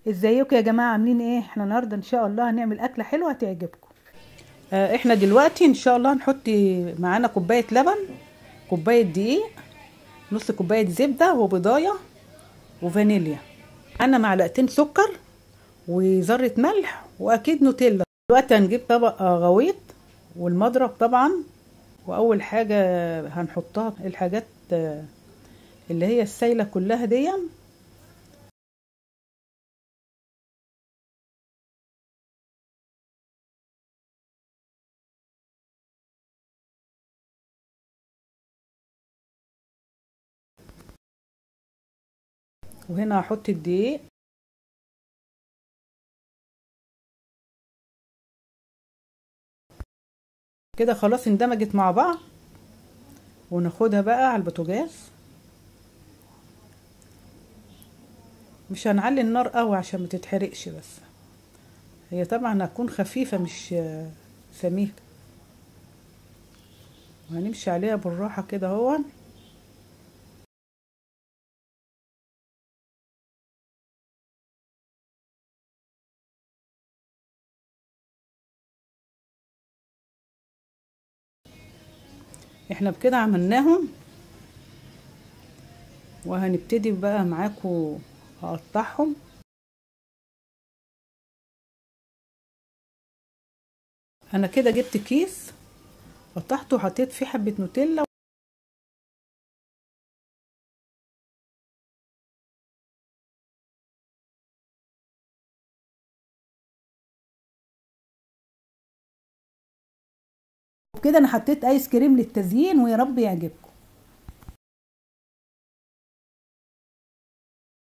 ازيكم يا جماعه عاملين ايه احنا النهارده ان شاء الله هنعمل اكله حلوه هتعجبكم آه احنا دلوقتي ان شاء الله هنحط معانا كوبايه لبن كوبايه دقيق نص كوبايه زبده وبضايه وفانيليا انا معلقتين سكر وذره ملح واكيد نوتيلا دلوقتي هنجيب طبق غويط والمضرب طبعا واول حاجه هنحطها الحاجات اللي هي السايله كلها دي وهنا هحط الدقيق كده خلاص اندمجت مع بعض وناخدها بقى على البوتاجاز مش هنعلي النار قوي عشان ما تتحرقش بس هي طبعا هتكون خفيفه مش سميكه وهنمشي عليها بالراحه كده اهو احنا بكده عملناهم وهنبتدي بقى معاكم اقطعهم انا كده جبت كيس قطعته وحطيت فيه حبه نوتيلا وبكده انا حطيت ايس كريم للتزيين ويا رب يعجبكم